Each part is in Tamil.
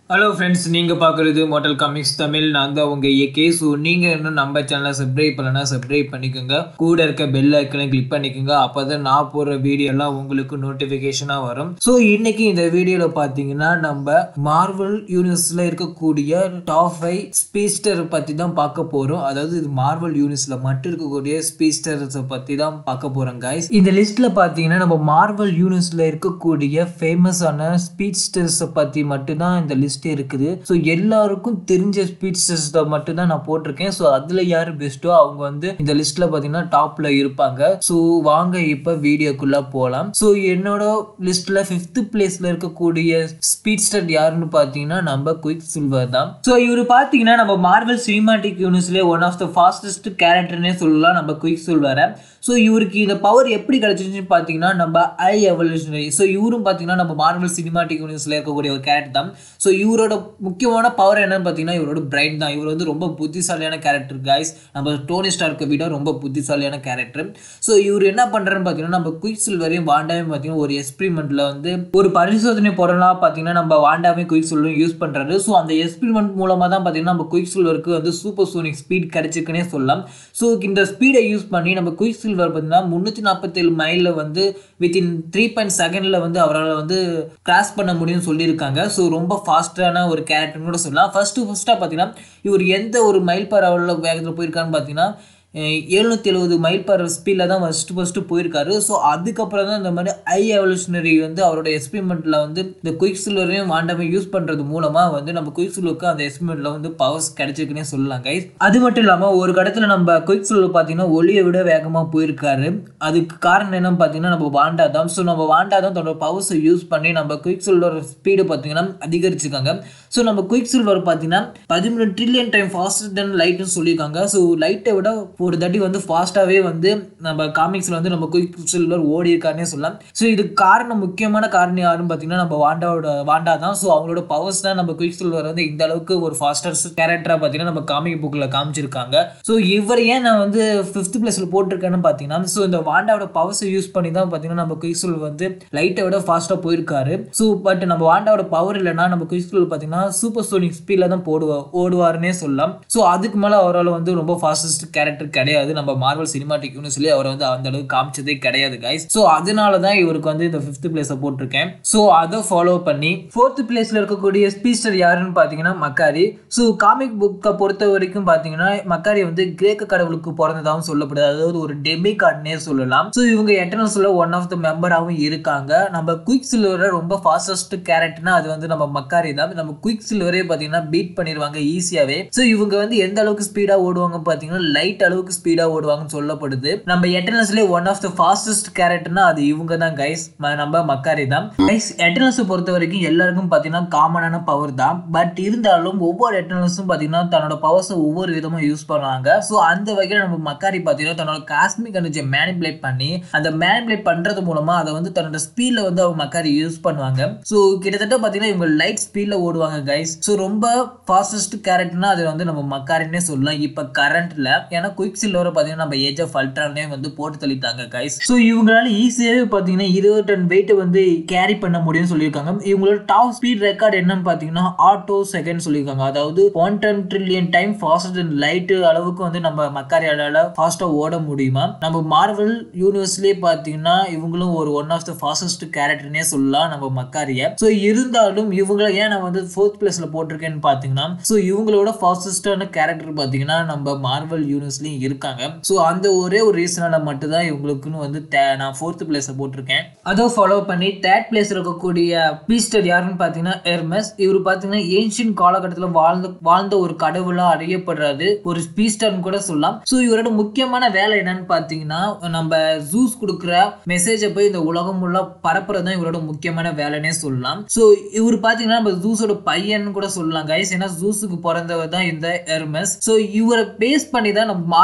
ஹலோ ஃப்ரெண்ட்ஸ் நீங்கள் பார்க்குறது மோட்டல் காமிக்ஸ் தமிழ் நான் தான் உங்கள் ஏகே ஸோ நீங்கள் இன்னும் நம்ம சேனலை சப்ஸ்கிரைப் பண்ணலன்னா சப்ஸ்கிரைப் பண்ணிக்கோங்க கூட இருக்க பெல் ஐக்கனை கிளிக் பண்ணிக்கோங்க அப்போ தான் நான் போடுற வீடியோலாம் உங்களுக்கு நோட்டிஃபிகேஷனாக வரும் ஸோ இன்னைக்கு இந்த வீடியோவில் பார்த்தீங்கன்னா நம்ம மார்வல் யூனிவர்ஸில் இருக்கக்கூடிய டாப் ஃபைவ் ஸ்பீஸ்டர் பற்றி தான் பார்க்க போகிறோம் அதாவது இது மார்வல் யூனிவர்ஸில் மட்டும் இருக்கக்கூடிய ஸ்பீஸ்டர்ஸை பற்றி தான் பார்க்க போகிறோம் guys இந்த லிஸ்ட்டில் பார்த்தீங்கன்னா நம்ம மார்வல் யூனிவர்ஸில் இருக்கக்கூடிய ஃபேமஸான ஸ்பீட்ஸ்டர்ஸை பற்றி மட்டும்தான் இந்த லிஸ்ட் இருக்குது ஸோ எல்லாருக்கும் தெரிஞ்ச ஸ்பீட்ஸ்டர்ஸை மட்டும்தான் நான் போட்டிருக்கேன் ஸோ அதில் யார் பெஸ்ட்டோ அவங்க வந்து இந்த லிஸ்ட்டில் பார்த்தீங்கன்னா டாப்பில் இருப்பாங்க ஸோ வாங்க இப்போ வீடியோக்குள்ளே போகலாம் ஸோ என்னோட லிஸ்ட்டில் ஃபிஃப்த் பிளேஸில் இருக்கக்கூடிய ஸ்பீட்ஸ்டர் யாருன்னு பார்த்தீங்கன்னா நம்ம குயிக் சில்வர் தான் ஸோ இவர் பார்த்தீங்கன்னா நம்ம மார்வல் சினிமாட்டிக் யூனிவர்ஸ்லேயே ஒன் ஆஃப் த ஃபாஸ்டஸ்ட் கேரக்டர்னே சொல்லலாம் நம்ம குயிக் சில்வரை ஸோ இவருக்கு இந்த பவர் எப்படி கிடைச்சிச்சுன்னு பார்த்தீங்கன்னா நம்ம ஐ எவல்யூஷனரி ஸோ இவரும் பார்த்தீங்கன்னா நம்ம மார்வல் சினிமாட்டிக் யூனிவர்ஸில் இருக்கக்கூடிய ஒரு கேரக்டர் தான் ஸோ இவரோட முக்கியமான பவர் என்னன்னு பார்த்தீங்கன்னா இவரோட பிரைன் தான் இவர் வந்து ரொம்ப புத்திசாலியான கேரக்டர் கைஸ் நம்ம டோனி ஸ்டார்க்கை விட ரொம்ப புத்திசாலியான கேரக்டர் ஸோ இவர் என்ன பண்ணுறன்னு பார்த்தீங்கன்னா நம்ம குயிக் சில்வரையும் வாண்டாவையும் பார்த்தீங்கன்னா ஒரு எக்ஸ்பிரிமெண்ட்டில் வந்து ஒரு பரிசோதனை பொருளாக பார்த்தீங்கன்னா நம்ம வாண்டாவையும் குயிக் சில்வரும் யூஸ் பண்ணுறாரு ஸோ அந்த எக்ஸ்பிரிமெண்ட் மூலமாக தான் பார்த்தீங்கன்னா நம்ம குயிக் சில்வருக்கு வந்து சூப்பர் சோனிக் ஸ்பீட் கிடைச்சிருக்குன்னே சொல்லலாம் ஸோ இந்த ஸ்பீடை யூஸ் பண்ணி நம்ம குயிக் சில்வர் பார்த்தீங்கன்னா முந்நூற்றி நாற்பத்தேழு மைலில் வந்து வித்தின் த்ரீ பாயிண்ட் செகண்டில் வந்து அவரால் வந்து கிராஸ் பண்ண முடியும்னு சொல்லியிருக்காங்க ஸோ ரொம்ப ஃபாஸ்ட்டான ஒரு கேரக்டர்னு கூட சொல்லலாம் ஃபஸ்ட்டு ஃபஸ்ட்டாக பார்த்தீங்கன்னா இவர் எந்த ஒரு மைல் பர் ஹவரில் வேகத்தில் போயிருக்கான்னு பார்த்தீங்கன்னா எழுநூற்றி எழுபது மைல் பர் ஸ்பீடில் தான் ஃபஸ்ட்டு ஃபஸ்ட்டு போயிருக்காரு ஸோ அதுக்கப்புறம் தான் இந்த மாதிரி ஐ எவல்யூஷனரி வந்து அவரோட எக்ஸ்பெரிமெண்ட்டில் வந்து இந்த குயிக் சில்வரையும் வாண்டாமையும் யூஸ் பண்ணுறது மூலமாக வந்து நம்ம குயிக் சில்வருக்கு அந்த எக்ஸ்பெரிமெண்ட்டில் வந்து பவர்ஸ் கிடைச்சிருக்குன்னே சொல்லலாம் கைஸ் அது மட்டும் இல்லாமல் ஒரு கடத்தில் நம்ம குயிக் சில்வர் பார்த்தீங்கன்னா ஒளியை விட வேகமாக போயிருக்காரு அதுக்கு காரணம் என்னன்னு பார்த்தீங்கன்னா நம்ம வாண்டா தான் ஸோ நம்ம வாண்டா தான் தன்னோட பவர்ஸை யூஸ் பண்ணி நம்ம குயிக் சில்வர் ஸ்பீடு பார்த்தீங்கன்னா அதிகரிச்சிருக்காங்க ஸோ நம்ம குயிக் சில்வர் பார்த்தீங்கன்னா பதிமூணு ட்ரில்லியன் டைம் ஃபாஸ்டர் தென் லைட்னு சொல்லியிருக்காங்க ஸோ லைட்டை விட ஒரு தட்டி வந்து ஃபாஸ்ட்டாகவே வந்து நம்ம காமிக்ஸில் வந்து நம்ம குயிக் சில்வர் ஓடி இருக்காருன்னே சொல்லலாம் ஸோ இதுக்கு காரணம் முக்கியமான காரணம் யாருன்னு பார்த்தீங்கன்னா நம்ம வாண்டாவோட வாண்டா தான் ஸோ அவங்களோட பவர்ஸ் தான் நம்ம குயிக் சில்வர் வந்து இந்த அளவுக்கு ஒரு ஃபாஸ்டர்ஸ் கேரக்டராக பார்த்தீங்கன்னா நம்ம காமிக் புக்கில் காமிச்சிருக்காங்க ஸோ இவர் ஏன் நான் வந்து ஃபிஃப்த் பிளேஸில் போட்டிருக்கேன்னு பார்த்தீங்கன்னா ஸோ இந்த வாண்டாவோட பவர்ஸை யூஸ் பண்ணி தான் பார்த்தீங்கன்னா நம்ம குயிக் சில்வர் வந்து லைட்டை விட ஃபாஸ்ட்டாக போயிருக்காரு ஸோ பட் நம்ம வாண்டாவோட பவர் இல்லைன்னா நம்ம குயிக் சில்வர் பார்த்தீங்கன்னா சூப்பர் சோனிக் ஸ்பீடில் தான் போடுவா ஓடுவாருன்னே சொல்லலாம் ஸோ அதுக்கு மேலே அவரால் வந்து ரொம்ப ஃபாஸ்டஸ்ட் கேரக்டர் கிடையாது நம்ம மார்வல் சினிமாட்டிக் யூனிவர்ஸ்லேயே அவரை வந்து அந்த அளவுக்கு காமிச்சதே கிடையாது கைஸ் ஸோ அதனால தான் இவருக்கு வந்து இந்த ஃபிஃப்த் பிளேஸை போட்டிருக்கேன் ஸோ அதை ஃபாலோ பண்ணி ஃபோர்த் பிளேஸில் இருக்கக்கூடிய ஸ்பீச்சர் யாருன்னு பார்த்தீங்கன்னா மக்காரி ஸோ காமிக் புக்கை பொறுத்த வரைக்கும் பார்த்தீங்கன்னா மக்காரி வந்து கிரேக்க கடவுளுக்கு பிறந்ததாகவும் சொல்லப்படுது அதாவது ஒரு டெமி கார்ட்னே சொல்லலாம் ஸோ இவங்க எட்டர்னல்ஸில் ஒன் ஆஃப் த மெம்பராகவும் இருக்காங்க நம்ம குயிக் சில்வரை ரொம்ப ஃபாஸ்டஸ்ட் கேரக்டர்னா அது வந்து நம்ம மக்காரி தான் நம்ம குயிக் சில்வரே பார்த்தீங்கன்னா பீட் பண்ணிடுவாங்க ஈஸியாகவே ஸோ இவங்க வந்து எந்த அளவுக்கு ஸ்பீடாக ஓடுவாங்க பார்த்தீங்கன்னா லைட் அளவுக்கு ஸ்பீடாக ஓடுவாங்கன்னு சொல்லப்படுது நம்ம எட்டர்னல்ஸ்லேயே ஒன் ஆஃப் த ஃபாஸ்டஸ்ட் கேரக்டர்னா அது இவங்க தான் கைஸ் நம்ம மக்காரி தான் கைஸ் எட்டர்னல்ஸை பொறுத்த வரைக்கும் எல்லாருக்கும் பார்த்தீங்கன்னா காமனான பவர் தான் பட் இருந்தாலும் ஒவ்வொரு எட்டர்னல்ஸும் பார்த்தீங்கன்னா தன்னோட பவர்ஸை ஒவ்வொரு விதமாக யூஸ் பண்ணுவாங்க ஸோ அந்த வகையில் நம்ம மக்காரி பார்த்தீங்கன்னா தன்னோட காஸ்மிக் எனர்ஜியை மேனிப்புலேட் பண்ணி அந்த மேனிப்புலேட் பண்ணுறது மூலமாக அதை வந்து தன்னோட ஸ்பீடில் வந்து அவங்க மக்காரி யூஸ் பண்ணுவாங்க ஸோ கிட்டத்தட்ட பார்த்தீங்கன்னா இவங்க லைட் ஸ்பீடில் ஓடுவாங்க கைஸ் ஸோ ரொம்ப ஃபாஸ்டஸ்ட் கேரக்டர்னா அது வந்து நம்ம மக்காரின்னே சொல்லலாம் இப்போ கரண்ட்ல ஏன்னா குயிக் சில்வரை பார்த்தீங்கன்னா நம்ம ஏஜ் ஆஃப் அல்ட்ரானே வந்து போட்டு தள்ளிட்டாங்க கைஸ் ஸோ இவங்களால ஈஸியாகவே பார்த்தீங்கன்னா இருபது டன் வெயிட்டை வந்து கேரி பண்ண முடியும்னு சொல்லியிருக்காங்க இவங்களோட டாப் ஸ்பீட் ரெக்கார்ட் என்னன்னு பார்த்தீங்கன்னா ஆட்டோ செகண்ட் சொல்லியிருக்காங்க அதாவது one ten trillion time faster than light அளவுக்கு வந்து நம்ம மக்காரியால ஃபாஸ்ட்டாக ஓட முடியுமா நம்ம மார்வல் யூனிவர்ஸ்லேயே பார்த்தீங்கன்னா இவங்களும் ஒரு ஒன் ஆஃப் த ஃபாஸ்டஸ்ட் கேரக்டர்னே சொல்லலாம் நம்ம மக்காரிய ஸோ இருந்தாலும் இவங்களை ஏன் நான் வந்து ஃபோர்த் பிளேஸில் போட்டிருக்கேன்னு பார்த்தீங்கன்னா ஸோ இவங்களோட ஃபாஸ்டஸ்டான கேரக்டர் பார்த்தீங்கன்னா நம்ம மார்வல் யூனிவர்ஸ்லேயும் இருக்காங்க ஸோ அந்த ஒரே ஒரு ரீசனால மட்டும்தான் இவங்களுக்குன்னு வந்து நான் ஃபோர்த் பிளேஸை போட்டிருக்கேன் அதை ஃபாலோ பண்ணி தேர்ட் பிளேஸ் இருக்கக்கூடிய பீஸ்டர் யாருன்னு பார்த்தீங்கன்னா எர்மஸ் இவர் பார்த்தீங்கன்னா ஏன்ஷியன் காலகட்டத்தில் வாழ்ந்த வாழ்ந்த ஒரு கடவுளாக அறியப்படுறாரு ஒரு பீஸ்டர்னு கூட சொல்லலாம் ஸோ இவரோட முக்கியமான வேலை என்னன்னு பார்த்தீங்கன்னா நம்ம ஜூஸ் கொடுக்குற மெசேஜை போய் இந்த உலகம் உள்ள பரப்புறது தான் இவரோட முக்கியமான வேலைன்னே சொல்லலாம் ஸோ இவர் பார்த்தீங்கன்னா நம்ம ஜூஸோட பையன் கூட சொல்லலாம் கைஸ் ஏன்னா ஜூஸுக்கு பிறந்தவர் தான் இந்த எர்மஸ் ஸோ இவரை பேஸ் பண்ணி தான் நம்ம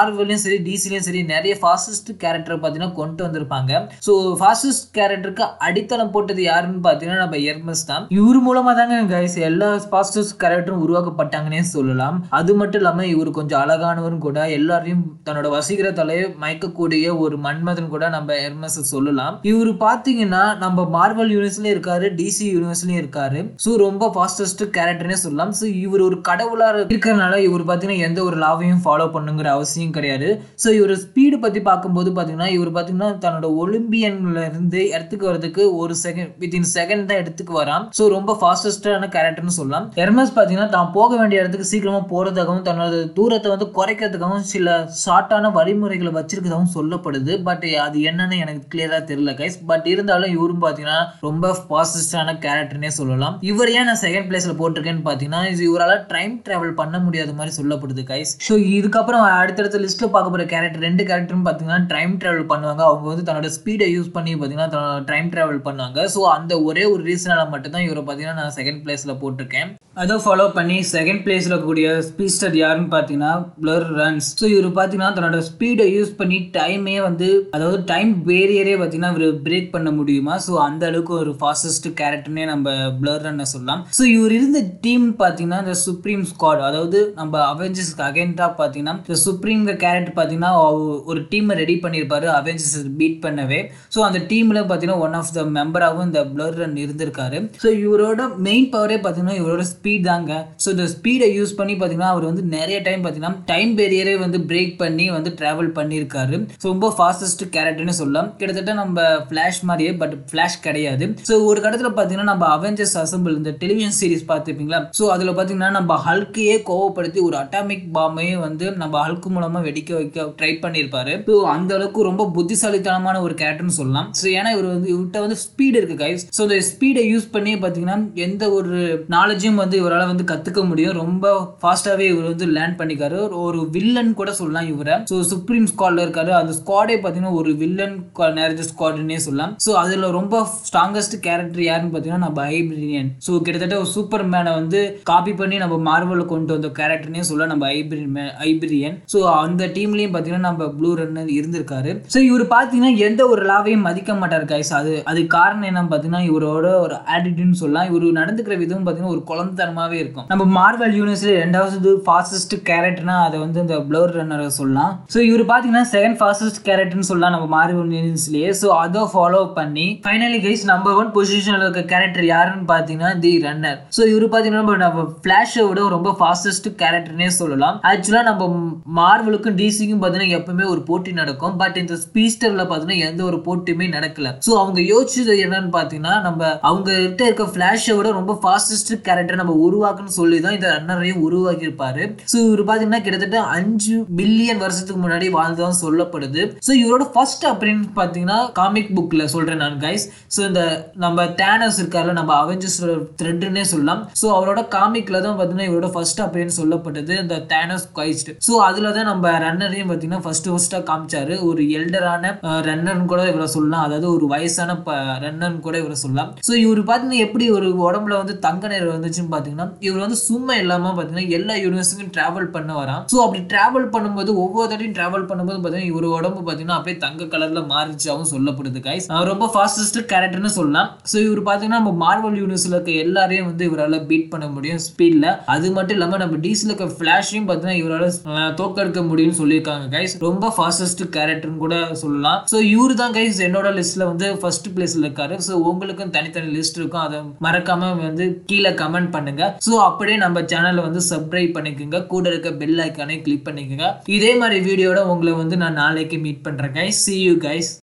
மார்வலையும் சரி டிசிலையும் சரி நிறைய ஃபாஸ்டஸ்ட் கேரக்டர் பார்த்தீங்கன்னா கொண்டு வந்திருப்பாங்க ஸோ ஃபாஸ்டஸ்ட் கேரக்டருக்கு அடித்தளம் போட்டது யாருன்னு பார்த்தீங்கன்னா நம்ம எர்மஸ் தான் இவர் மூலமாக தாங்க கைஸ் எல்லா ஃபாஸ்டஸ்ட் கேரக்டரும் உருவாக்கப்பட்டாங்கன்னே சொல்லலாம் அது மட்டும் இல்லாமல் இவர் கொஞ்சம் அழகானவரும் கூட எல்லாரையும் தன்னோட வசீகரத்தாலே மயக்கக்கூடிய ஒரு மன்மதன் கூட நம்ம எர்மஸ் சொல்லலாம் இவர் பார்த்தீங்கன்னா நம்ம மார்வல் யூனிவர்ஸ்லயும் இருக்காரு டிசி யூனிவர்ஸ்லயும் இருக்காரு ஸோ ரொம்ப ஃபாஸ்டஸ்ட் கேரக்டர்னே சொல்லலாம் ஸோ இவர் ஒரு கடவுளா இருக்கிறனால இவர் பார்த்தீங்கன்னா எந்த ஒரு லாவையும் ஃபாலோ பண்ணுங்கிற அவசியம் கிடையாது ஸோ இவர் ஸ்பீடு பற்றி பார்க்கும்போது பார்த்தீங்கன்னா இவர் பார்த்தீங்கன்னா தன்னோட ஒலிம்பியன்ல இருந்து இடத்துக்கு வரதுக்கு ஒரு செகண்ட் வித்தின் செகண்ட் தான் இடத்துக்கு வரான் ஸோ ரொம்ப ஃபாஸ்டஸ்டான கேரக்டர்னு சொல்லலாம் எர்மஸ் பார்த்தீங்கன்னா தான் போக வேண்டிய இடத்துக்கு சீக்கிரமா போறதுக்காகவும் தன்னோட தூரத்தை வந்து குறைக்கிறதுக்காகவும் சில ஷார்ட்டான வழிமுறைகளை வச்சிருக்கதாகவும் சொல்லப்படுது பட் அது என்னன்னு எனக்கு கிளியரா தெரியல கைஸ் பட் இருந்தாலும் இவரும் பார்த்தீங்கன்னா ரொம்ப ஃபாஸ்டஸ்டான கேரக்டர்னே சொல்லலாம் இவர் ஏன் நான் செகண்ட் பிளேஸ்ல போட்டிருக்கேன்னு பார்த்தீங்கன்னா இது இவரால் டைம் டிராவல் பண்ண முடியாத மாதிரி சொல்லப்படுது கைஸ் ஸோ இதுக்கப்புறம் அடுத்தடுத்த லிஸ்ட்ல பார்க்க போற கேரக்டர் ரெண்டு கேரக்டரும் பார்த்தீங்கன்னா டைம் டிராவல் பண்ணுவாங்க அவங்க வந்து தன்னோட ஸ்பீடை யூஸ் பண்ணி பார்த்தீங்கன்னா தன்னோட டைம் டிராவல் பண்ணுவாங்க ஸோ அந்த ஒரே ஒரு ரீசனால மட்டும்தான் இவரை பார்த்தீங்கன்னா நான் செகண்ட் பிளேஸ்ல போட்டிருக்கேன் அதை ஃபாலோ பண்ணி செகண்ட் பிளேஸில் கூடிய ஸ்பீஸ்டர் யாருன்னு பார்த்தீங்கன்னா பிளர் ரன்ஸ் ஸோ இவர் பார்த்தீங்கன்னா தன்னோட ஸ்பீடை யூஸ் பண்ணி டைமே வந்து அதாவது டைம் பேரியரே பார்த்தீங்கன்னா இவர் பிரேக் பண்ண முடியுமா ஸோ அந்த அளவுக்கு ஒரு ஃபாஸ்டஸ்ட் கேரக்டர்னே நம்ம பிளர் ரன்னை சொல்லலாம் ஸோ இவர் இருந்த டீம் பார்த்தீங்கன்னா இந்த சுப்ரீம் ஸ்குவாட் அதாவது நம்ம அவெஞ்சர்ஸ்க்கு அகைன்டாக பார்த்தீங்கன்னா இந்த சுப்ரீம் கேரக்டர் பார்த்தீங்கன்னா ஒரு டீமை ரெடி பண்ணியிருப்பாரு அவெஞ்சர்ஸ் பீட் பண்ணவே ஸோ அந்த டீமில் பார்த்தீங்கன்னா ஒன் ஆஃப் த மெம்பராகவும் இந்த பிளர் ரன் இருந்திருக்காரு ஸோ இவரோட மெயின் பவரே பார்த்தீங்கன்னா இவரோட ஸ்பீட் தாங்க ஸோ இந்த ஸ்பீடை யூஸ் பண்ணி பார்த்தீங்கன்னா அவர் வந்து நிறைய டைம் பார்த்தீங்கன்னா டைம் பேரியரே வந்து பிரேக் பண்ணி வந்து ட்ராவல் பண்ணியிருக்காரு ஸோ ரொம்ப ஃபாஸ்டஸ்ட் கேரக்டர்னு சொல்லலாம் கிட்டத்தட்ட நம்ம ஃப்ளாஷ் மாதிரியே பட் ஃப்ளாஷ் கிடையாது ஸோ ஒரு கட்டத்தில் பார்த்தீங்கன்னா நம்ம அவெஞ்சர்ஸ் அசம்பிள் இந்த டெலிவிஷன் சீரிஸ் பார்த்துருப்பீங்களா ஸோ அதில் பார்த்தீங்கன்னா நம்ம ஹல்கையே கோவப்படுத்தி ஒரு அட்டாமிக் பாம்பையே வந்து நம்ம ஹல்க் மூலமாக வெடிக்க வைக்க ட்ரை பண்ணியிருப்பாரு ஸோ அந்த அளவுக்கு ரொம்ப புத்திசாலித்தனமான ஒரு கேரக்டர்னு சொல்லலாம் ஸோ ஏன்னா இவர் வந்து இவர்கிட்ட வந்து ஸ்பீடு இருக்கு கைஸ் ஸோ இந்த ஸ்பீடை யூஸ் பண்ணி பார்த்தீங்கன்னா எந்த ஒரு நாலேஜும் வந்து இவரால் வந்து கற்றுக்க முடியும் ரொம்ப ஃபாஸ்ட்டாகவே இவர் வந்து லேர்ன் பண்ணிக்காரு ஒரு வில்லன் கூட சொல்லலாம் இவரை ஸோ சுப்ரீம் ஸ்குவாட்ல இருக்காரு அந்த ஸ்குவாடே பார்த்தீங்கன்னா ஒரு வில்லன் நேரஜ் ஸ்குவாடுன்னே சொல்லலாம் ஸோ அதில் ரொம்ப ஸ்ட்ராங்கஸ்ட் கேரக்டர் யாருன்னு பார்த்தீங்கன்னா நம்ம ஹைப்ரினியன் ஸோ கிட்டத்தட்ட ஒரு சூப்பர் மேனை வந்து காப்பி பண்ணி நம்ம மார்வலில் கொண்டு வந்த கேரக்டர்னே சொல்ல நம்ம ஹைப்ரி ஹைப்ரியன் ஸோ அந்த டீம்லையும் பார்த்தீங்கன்னா நம்ம ப்ளூ ரன் இருந்திருக்காரு ஸோ இவர் பார்த்தீங்கன்னா எந்த ஒரு லாவையும் மதிக்க மாட்டார் கைஸ் அது அது காரணம் என்னன்னு பார்த்தீங்கன்னா இவரோட ஒரு ஆட்டிடியூட்னு சொல்லலாம் இவர் நடந்துக்கிற விதம் பார்த்தீங்கன்னா ஒரு குழந்தைத்தனமாகவே இருக்கும் நம்ம மார்வல் யூனிவர்ஸ்ல ரெண்டாவது ஃபாஸ்டஸ்ட் கேரக்டர்னா அதை வந்து இந்த ப்ளவர் ரன்னரை சொல்லலாம் ஸோ இவர் பார்த்தீங்கன்னா செகண்ட் ஃபாஸ்டஸ்ட் கேரக்டர்னு சொல்லலாம் நம்ம மார்வல் யூனிவர்ஸ்லயே ஸோ அதை ஃபாலோ பண்ணி ஃபைனலி கைஸ் நம்பர் ஒன் பொசிஷனில் இருக்க கேரக்டர் யாருன்னு பார்த்தீங்கன்னா தி ரன்னர் ஸோ இவர் பார்த்தீங்கன்னா நம்ம ஃபிளாஷை விட ரொம்ப ஃபாஸ்டஸ்ட் கேரக்டர்னே சொல்லலாம் ஆக்சுவலாக நம்ம மார்வலுக்கும் டிசிக்கும் பார்த்தீங்கன்னா எப்பவுமே ஒரு போட்டி நடக்கும் பட் இந்த ஸ்பீஸ்டரில் பார்த்தீங்கன்னா எந்த ஒரு போட்டியுமே நடக்கல ஸோ அவங்க யோசிச்சது என்னன்னு பார்த்தீங்கன்னா நம்ம அவங்க கிட்ட இருக்க ஃபிளாஷை விட ரொம்ப ஃபாஸ்டஸ்ட் கேரக்டர் நம்ம உருவாக்குன்னு சொல்லி தான் இந்த ரன்னரையும் உருவாக்கி இருப்பாரு ஸோ இவர் பார்த்தீங்கன்னா கிட்டத்தட்ட அஞ்சு பில்லியன் வருஷத்துக்கு முன்னாடி வாழ்ந்ததான் சொல்லப்படுது ஸோ இவரோட ஃபர்ஸ்ட் அப்படின்னு பார்த்தீங்கன்னா காமிக் புக்கில் சொல்கிறேன் நான் கைஸ் ஸோ இந்த நம்ம தேனஸ் இருக்கார்ல நம்ம அவெஞ்சர்ஸ் த்ரெட்னே சொல்லலாம் ஸோ அவரோட காமிக்ல தான் பார்த்தீங்கன்னா இவரோட ஃபர்ஸ்ட் அப்படின்னு சொல்லப்பட்டது இந்த தேனஸ் கைஸ்ட் ஸோ அதில் தான் நம்ம ரன்னரையும் பார்த்தீங்கன்னா ஃபர்ஸ்ட் ஃபர்ஸ்ட்டாக காமிச்சாரு ஒரு எல்டரான ரன்னர்னு கூட இவரை சொல்லலாம் அதாவது ஒரு வயசான ரன்னர்னு கூட இவரை சொல்லலாம் ஸோ இவர் பார்த்தீங்கன்னா எப்படி ஒரு உடம்புல வந்து தங்க நேரம் வந்துச்சுன்னு பார்த்தீங்கன்னா இவர் வந்து சும்மா இல்லாமல் பார்த்தீங்கன்னா எல்லா யூனிவர்ஸுக்கும் ட்ராவல் பண்ண வரான் ஸோ அப்படி ட்ராவல் பண்ணும்போது ஒவ்வொரு தடையும் ட்ராவல் பண்ணும்போது பார்த்தீங்கன்னா இவர் உடம்பு பார்த்தீங்கன்னா அப்படியே தங்க கலரில் மாறிச்சாவும் சொல்லப்படுது கைஸ் ரொம்ப ஃபாஸ்டஸ்ட் கேரக்டர்னு சொல்லலாம் ஸோ இவர் பார்த்தீங்கன்னா நம்ம மார்வல் யூனிவர்ஸில் இருக்க எல்லாரையும் வந்து இவரால் பீட் பண்ண முடியும் ஸ்பீடில் அது மட்டும் இல்லாமல் நம்ம டிசியில் இருக்க ஃப்ளாஷையும் பார்த்தீங்கன்னா இவரால் தோக்கெடுக்க முடியும்னு சொல்லியிருக்காங்க கைஸ் ரொம்ப ஃபாஸ்டஸ்ட் கேரக்டர்னு கூட சொல்லலாம் ஸோ இவரு தான் கைஸ் என்னோட லிஸ்ட்ல வந்து ஃபர்ஸ்ட் பிளேஸ்ல இருக்காரு ஸோ உங்களுக்கும் தனித்தனி லிஸ்ட் இருக்கும் அதை மறக்காம வந்து கீழே கமெண்ட் பண்ணுங்க ஸோ அப்படியே நம்ம சேனலை வந்து சப்ஸ்கிரைப் பண்ணிக்கோங்க கூட இருக்க பெல் ஐக்கானே கிளிக் பண்ணிக்கோங்க இதே மாதிரி வீடியோட உங்களை வந்து நான் நாளைக்கு மீட் பண்றேன் கைஸ் சி யூ கைஸ்